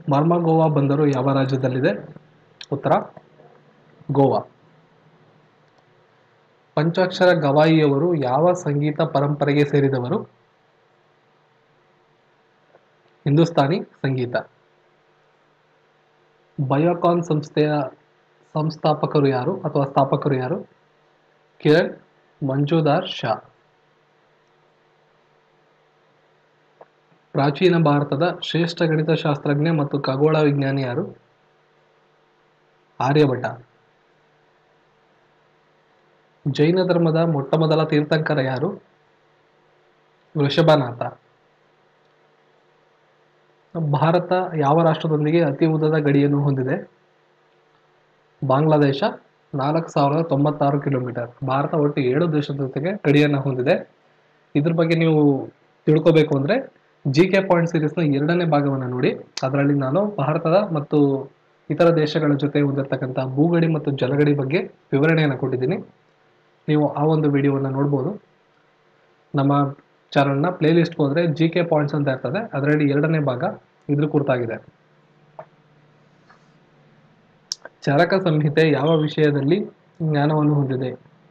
ಮಾರ್ಮಗೋವಾ ಬಂದರು ಯಾವ ರಾಜ್ಯದಲ್ಲಿದೆ ಉತ್ತರ ಗೋವಾ ಪಂಚಾಕ್ಷರ ಗವಾಯಿಯವರು ಯಾವ ಸಂಗೀತ ಪರಂಪರೆಗೆ ಸೇರಿದವರು ಹಿಂದೂಸ್ತಾನಿ ಸಂಗೀತ ಬಯೋಕಾನ್ ಸಂಸ್ಥೆಯ ಸಂಸ್ಥಾಪಕರು ಯಾರು ಅಥವಾ ಸ್ಥಾಪಕರು ಯಾರು ಕಿರಣ್ ಮಂಜುದಾರ್ ಶಾ ಪ್ರಾಚೀನ ಭಾರತದ ಶ್ರೇಷ್ಠ ಗಣಿತಶಾಸ್ತ್ರಜ್ಞ ಮತ್ತು ಖಗೋಳ ವಿಜ್ಞಾನಿ ಯಾರು ಆರ್ಯಭಟ ಜೈನ ಧರ್ಮದ ಮೊಟ್ಟ ಮೊದಲ ತೀರ್ಥಂಕರ ಯಾರು ವೃಷಭನಾಥ ಭಾರತ ಯಾವ ರಾಷ್ಟ್ರದೊಂದಿಗೆ ಅತಿ ಉದ್ದದ ಗಡಿಯನ್ನು ಹೊಂದಿದೆ ಬಾಂಗ್ಲಾದೇಶ ನಾಲ್ಕು ಸಾವಿರದ ತೊಂಬತ್ತಾರು ಕಿಲೋಮೀಟರ್ ಭಾರತ ಒಟ್ಟು ಏಳು ದೇಶದ ಜೊತೆಗೆ ಗಡಿಯನ್ನು ಹೊಂದಿದೆ ಇದ್ರ ಬಗ್ಗೆ ನೀವು ತಿಳ್ಕೊಬೇಕು ಅಂದರೆ ಜಿ ಕೆ ಪಾಯಿಂಟ್ ಸೀರೀಸ್ನ ಎರಡನೇ ಭಾಗವನ್ನು ನೋಡಿ ಅದರಲ್ಲಿ ನಾನು ಭಾರತದ ಮತ್ತು ಇತರ ದೇಶಗಳ ಜೊತೆ ಹೊಂದಿರತಕ್ಕಂಥ ಭೂಗಡಿ ಮತ್ತು ಜಲಗಡಿ ಬಗ್ಗೆ ವಿವರಣೆಯನ್ನು ಕೊಟ್ಟಿದ್ದೀನಿ ನೀವು ಆ ಒಂದು ವಿಡಿಯೋವನ್ನು ನೋಡ್ಬೋದು ನಮ್ಮ ಚಾನಲ್ನ ಪ್ಲೇಲಿಸ್ಟ್ಗೆ ಹೋದರೆ ಜಿ ಕೆ ಪಾಯಿಂಟ್ಸ್ ಅಂತ ಇರ್ತದೆ ಅದರಲ್ಲಿ ಎರಡನೇ ಭಾಗ ಇದ್ರ ಕುರಿತಾಗಿದೆ ಚರಕ ಸಂಹಿತೆ ಯಾವ ವಿಷಯದಲ್ಲಿ ಜ್ಞಾನವನ್ನು ಹೊಂದಿದೆ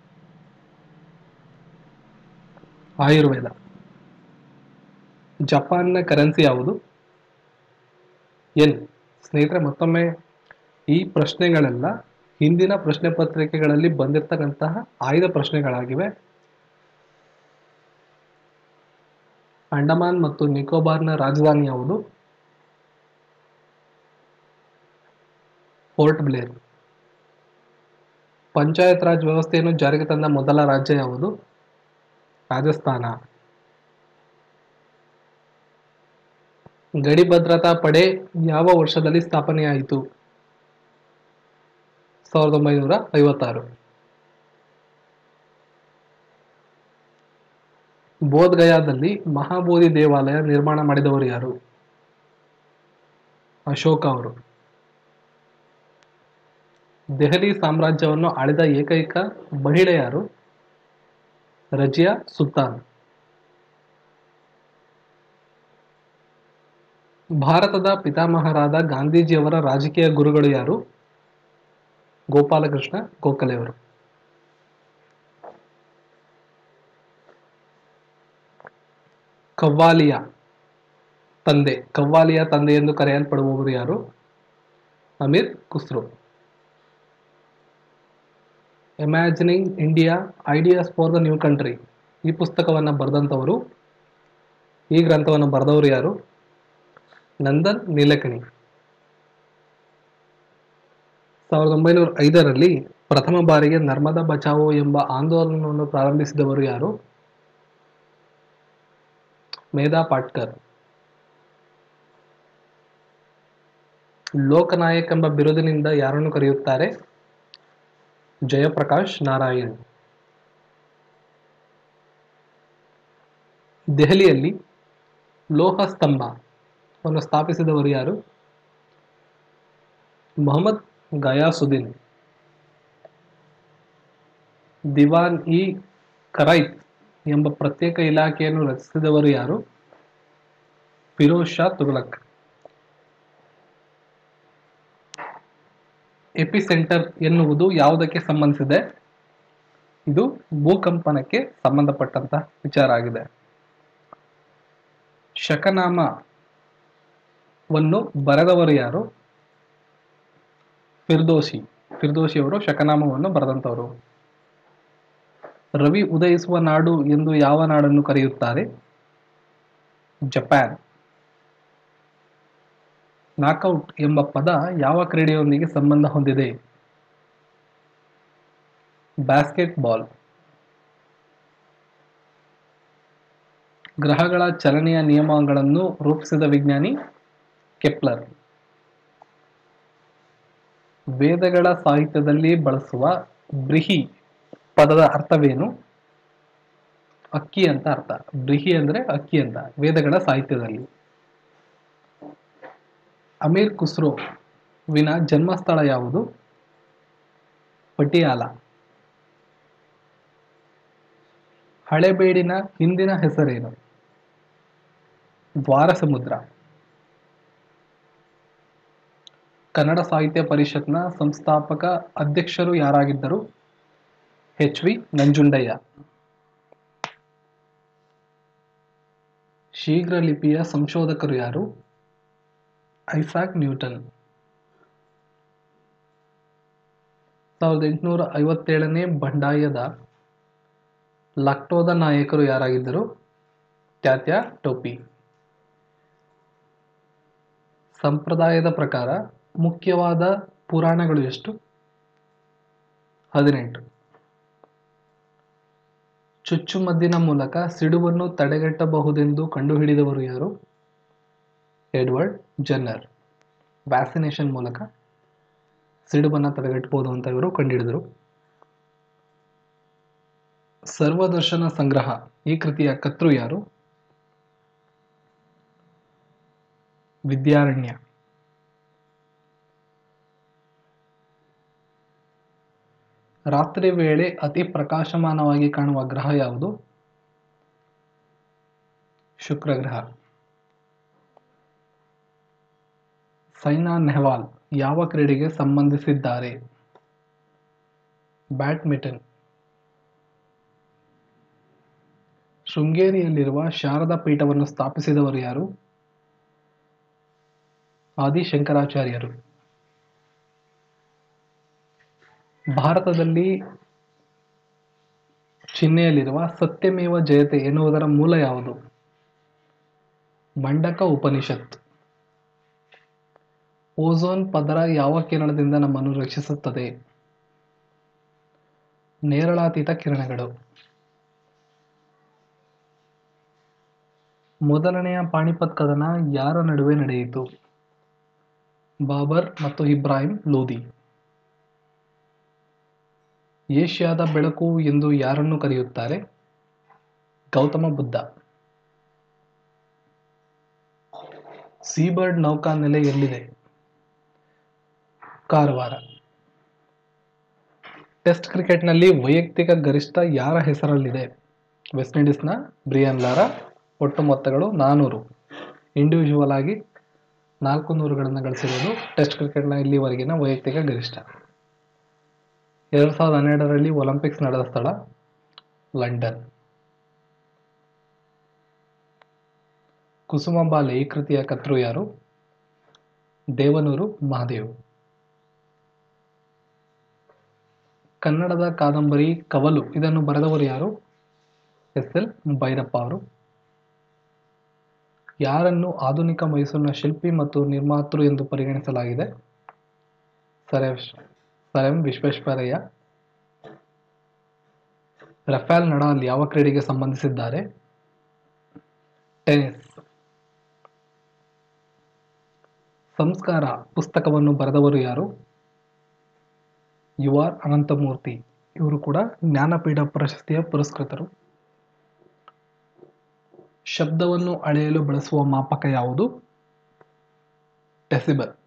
ಆಯುರ್ವೇದ ಜಪಾನ್ನ ಕರೆನ್ಸಿ ಯಾವುದು ಎನ್ ಸ್ನೇಹಿತರೆ ಮತ್ತೊಮ್ಮೆ ಈ ಪ್ರಶ್ನೆಗಳೆಲ್ಲ ಹಿಂದಿನ ಪ್ರಶ್ನೆ ಪತ್ರಿಕೆಗಳಲ್ಲಿ ಬಂದಿರತಕ್ಕಂತಹ ಆಯ್ದ ಪ್ರಶ್ನೆಗಳಾಗಿವೆ ಅಂಡಮಾನ್ ಮತ್ತು ನಿಕೋಬಾರ್ನ ರಾಜಧಾನಿ ಯಾವುದು ಪೋರ್ಟ್ ಬ್ಲೇರ್ ಪಂಚಾಯತ್ ರಾಜ್ ವ್ಯವಸ್ಥೆಯನ್ನು ಜಾರಿಗೆ ತಂದ ಮೊದಲ ರಾಜ್ಯ ಯಾವುದು ರಾಜಸ್ಥಾನ ಗಡಿ ಭದ್ರತಾ ಪಡೆ ಯಾವ ವರ್ಷದಲ್ಲಿ ಸ್ಥಾಪನೆಯಾಯಿತು ಸಾವಿರದ ಒಂಬೈನೂರ ಐವತ್ತಾರು ಬೋಧ್ಗಯಾದಲ್ಲಿ ಮಹಾಬೋಧಿ ದೇವಾಲಯ ನಿರ್ಮಾಣ ಮಾಡಿದವರು ಯಾರು ಅಶೋಕ ಅವರು ದೆಹಲಿ ಸಾಮ್ರಾಜ್ಯವನ್ನು ಆಳಿದ ಏಕೈಕ ಮಹಿಳೆ ಯಾರು ರಜಿಯಾ ಸುಲ್ತಾನ್ ಭಾರತದ ಪಿತಾಮಹರಾದ ಗಾಂಧೀಜಿಯವರ ರಾಜಕೀಯ ಗುರುಗಳು ಯಾರು ಗೋಪಾಲಕೃಷ್ಣ ಗೋಖಲೆಯವರು ಕವ್ವಾಲಿಯ ತಂದೆ ಕವ್ವಾಲಿಯ ತಂದೆ ಎಂದು ಕರೆಯಲ್ಪಡುವವರು ಯಾರು Amir Khusro imagining India ideas for the new country ಈ ಪುಸ್ತಕವನ್ನು ಬರೆದಂಥವರು ಈ ಗ್ರಂಥವನ್ನು ಬರೆದವರು ಯಾರು ನಂದನ್ ನೀಲಕಣಿ ಸಾವಿರದ ಒಂಬೈನೂರ ಐದರಲ್ಲಿ ಪ್ರಥಮ ಬಾರಿಗೆ ನರ್ಮದಾ ಬಚಾವೋ ಎಂಬ ಆಂದೋಲನವನ್ನು ಪ್ರಾರಂಭಿಸಿದವರು ಯಾರು ಮೇಧಾ ಪಾಟ್ಕರ್ ಲೋಕನಾಯಕ್ ಎಂಬ ಬಿರುದಿನಿಂದ ಯಾರನ್ನು ಕರೆಯುತ್ತಾರೆ ಜಯಪ್ರಕಾಶ್ ನಾರಾಯಣ್ ದೆಹಲಿಯಲ್ಲಿ ಲೋಹ ಸ್ತಂಭವನ್ನು ಸ್ಥಾಪಿಸಿದವರು ಯಾರು ಮೊಹಮ್ಮದ್ ಗಯಾಸುದ್ದೀನ್ ದಿವಾನ್ ಇ ಕರೈತ್ ಎಂಬ ಪ್ರತ್ಯೇಕ ಇಲಾಖೆಯನ್ನು ರಚಿಸಿದವರು ಯಾರು ಫಿರೋಜ್ ಶಾ ತುಘಲಕ್ ಎಪಿಸೆಂಟರ್ ಎನ್ನುವುದು ಯಾವುದಕ್ಕೆ ಸಂಬಂಧಿಸಿದೆ ಇದು ಭೂಕಂಪನಕ್ಕೆ ಸಂಬಂಧಪಟ್ಟಂತಹ ವಿಚಾರ ಆಗಿದೆ ಶಕನಾಮವನ್ನು ಬರೆದವರು ಯಾರು ಫಿರ್ದೋಸಿ ಫಿರ್ದೋಸಿ ಅವರು ಶಕನಾಮವನ್ನು ಬರೆದಂಥವರು ರವಿ ಉದಯಿಸುವ ನಾಡು ಎಂದು ಯಾವ ನಾಡನ್ನು ಕರೆಯುತ್ತಾರೆ ಜಪಾನ್ ನಾಕೌಟ್ ಎಂಬ ಪದ ಯಾವ ಕ್ರೀಡೆಯೊಂದಿಗೆ ಸಂಬಂಧ ಹೊಂದಿದೆ ಬ್ಯಾಸ್ಕೆಟ್ ಬಾಲ್ ಗ್ರಹಗಳ ಚಲನೆಯ ನಿಯಮಗಳನ್ನು ರೂಪಿಸಿದ ವಿಜ್ಞಾನಿ ಕೆಪ್ಲರ್ ವೇದಗಳ ಸಾಹಿತ್ಯದಲ್ಲಿ ಬಳಸುವ ಬ್ರಿಹಿ ಪದದ ಅರ್ಥವೇನು ಅಕ್ಕಿ ಅಂತ ಅರ್ಥ ಬ್ರಿಹಿ ಅಂದ್ರೆ ಅಕ್ಕಿ ಅಂತ ವೇದಗಳ ಸಾಹಿತ್ಯದಲ್ಲಿ ಅಮೀರ್ ಖುಸ್ರೋ ವಿನ ಜನ್ಮಸ್ಥಳ ಯಾವುದು ಪಟಿಯಾಲ ಹಳೆಬೇಡಿನ ಹಿಂದಿನ ಹೆಸರೇನು ದ್ವಾರ ಸಮುದ್ರ ಕನ್ನಡ ಸಾಹಿತ್ಯ ಪರಿಷತ್ನ ಸಂಸ್ಥಾಪಕ ಅಧ್ಯಕ್ಷರು ಯಾರಾಗಿದ್ದರು ಎಚ್ ವಿ ನಂಜುಂಡಯ್ಯ ಶೀಘ್ರ ಲಿಪಿಯ ಸಂಶೋಧಕರು ಯಾರು ಐಸಾಕ್ ನ್ಯೂಟನ್ ಸಾವಿರದ ಎಂಟುನೂರ ಐವತ್ತೇಳನೇ ಬಂಡಾಯದ ಲಕ್ಟೋದ ನಾಯಕರು ಯಾರಾಗಿದ್ದರು ಟ್ಯಾತ್ಯ ಟೋಪಿ ಸಂಪ್ರದಾಯದ ಪ್ರಕಾರ ಮುಖ್ಯವಾದ ಪುರಾಣಗಳು ಎಷ್ಟು ಹದಿನೆಂಟು ಚುಚ್ಚುಮದ್ದಿನ ಮೂಲಕ ಸಿಡುವನ್ನು ತಡೆಗಟ್ಟಬಹುದೆಂದು ಕಂಡುಹಿಡಿದವರು ಯಾರು ಎಡ್ವರ್ಡ್ ಜನ್ನರ್ ವ್ಯಾಕ್ಸಿನೇಷನ್ ಮೂಲಕ ಸಿಡುಬನ್ನು ತಡೆಗಟ್ಟಬಹುದು ಅಂತ ಇವರು ಕಂಡುಹಿಡಿದರು ಸರ್ವದರ್ಶನ ಸಂಗ್ರಹ ಈ ಕೃತಿಯ ಕರ್ತೃ ಯಾರು ವಿದ್ಯಾರಣ್ಯ ರಾತ್ರಿ ವೇಳೆ ಅತಿ ಪ್ರಕಾಶಮಾನವಾಗಿ ಕಾಣುವ ಗ್ರಹ ಯಾವುದು ಶುಕ್ರ ಗ್ರಹ ಸೈನಾ ನೆಹ್ವಾಲ್ ಯಾವ ಕ್ರೀಡೆಗೆ ಸಂಬಂಧಿಸಿದ್ದಾರೆ ಬ್ಯಾಡ್ಮಿಂಟನ್ ಶೃಂಗೇರಿಯಲ್ಲಿರುವ ಶಾರದಾ ಪೀಠವನ್ನು ಸ್ಥಾಪಿಸಿದವರು ಯಾರು ಆದಿಶಂಕರಾಚಾರ್ಯರು ಭಾರತದಲ್ಲಿ ಚಿಹ್ನೆಯಲ್ಲಿರುವ ಸತ್ಯಮೇವ ಜಯತೆ ಎನ್ನುವುದರ ಮೂಲ ಯಾವುದು ಮಂಡಕ ಉಪನಿಷತ್ ಓಝೋನ್ ಪದರ ಯಾವ ಕಿರಣದಿಂದ ನಮ್ಮನ್ನು ರಕ್ಷಿಸುತ್ತದೆ ನೇರಳಾತೀತ ಕಿರಣಗಳು ಮೊದಲನೆಯ ಪಾಣಿಪತ್ ಕದನ ಯಾರ ನಡುವೆ ನಡೆಯಿತು ಬಾಬರ್ ಮತ್ತು ಇಬ್ರಾಹಿಂ ಲೋಧಿ ಏಷ್ಯಾದ ಬೆಳಕು ಎಂದು ಯಾರನ್ನು ಕರೆಯುತ್ತಾರೆ ಗೌತಮ ಬುದ್ಧ ಸೀಬರ್ಡ್ ನೌಕಾನೆಲೆ ಎಲ್ಲಿದೆ ಕಾರವಾರ ಟೆಸ್ಟ್ ಕ್ರಿಕೆಟ್ನಲ್ಲಿ ವೈಯಕ್ತಿಕ ಗರಿಷ್ಠ ಯಾರ ಹೆಸರಲ್ಲಿದೆ ವೆಸ್ಟ್ ಇಂಡೀಸ್ನ ಬ್ರಿಯನ್ ಲಾರಾ ಒಟ್ಟು ಮೊತ್ತಗಳು ನಾನೂರು ಇಂಡಿವಿಜುವಲ್ ಆಗಿ ನಾಲ್ಕು ನೂರುಗಳನ್ನು ಗಳಿಸಿರುವುದು ಟೆಸ್ಟ್ ಕ್ರಿಕೆಟ್ನ ಇಲ್ಲಿವರೆಗಿನ ವೈಯಕ್ತಿಕ ಗರಿಷ್ಠ ಎರಡು ಸಾವಿರದ ಹನ್ನೆರಡರಲ್ಲಿ ಒಲಿಂಪಿಕ್ಸ್ ನಡೆದ ಸ್ಥಳ ಲಂಡನ್ ಕುಸುಮಾಂಬಾಲೆ ಈ ಕೃತಿಯ ಕರ್ತೃ ಯಾರು ದೇವನೂರು ಮಹಾದೇವ್ ಕನ್ನಡದ ಕಾದಂಬರಿ ಕವಲು ಇದನ್ನು ಬರೆದವರು ಯಾರು ಎಸ್ ಎಲ್ ಭೈರಪ್ಪ ಅವರು ಯಾರನ್ನು ಆಧುನಿಕ ಮೈಸೂರಿನ ಶಿಲ್ಪಿ ಮತ್ತು ನಿರ್ಮಾತೃ ಎಂದು ಪರಿಗಣಿಸಲಾಗಿದೆ Sir M Sir M Visvesvaraya Rafael Nadal ಯಾವ ಕ್ರೀಡೆಗೆ ಸಂಬಂಧಿಸಿದ್ದಾರೆ ಟೆನಿಸ್ ಸಂಸ್ಕಾರ ಪುಸ್ತಕವನ್ನು ಬರೆದವರು ಯಾರು ಯು ಆರ್ ಅನಂತಮೂರ್ತಿ ಇವರು ಕೂಡ ಜ್ಞಾನಪೀಠ ಪ್ರಶಸ್ತಿಯ ಪುರಸ್ಕೃತರು ಶಬ್ದವನ್ನು ಅಳೆಯಲು ಬಳಸುವ ಮಾಪಕ ಯಾವುದು ಡೆಸಿಬಲ್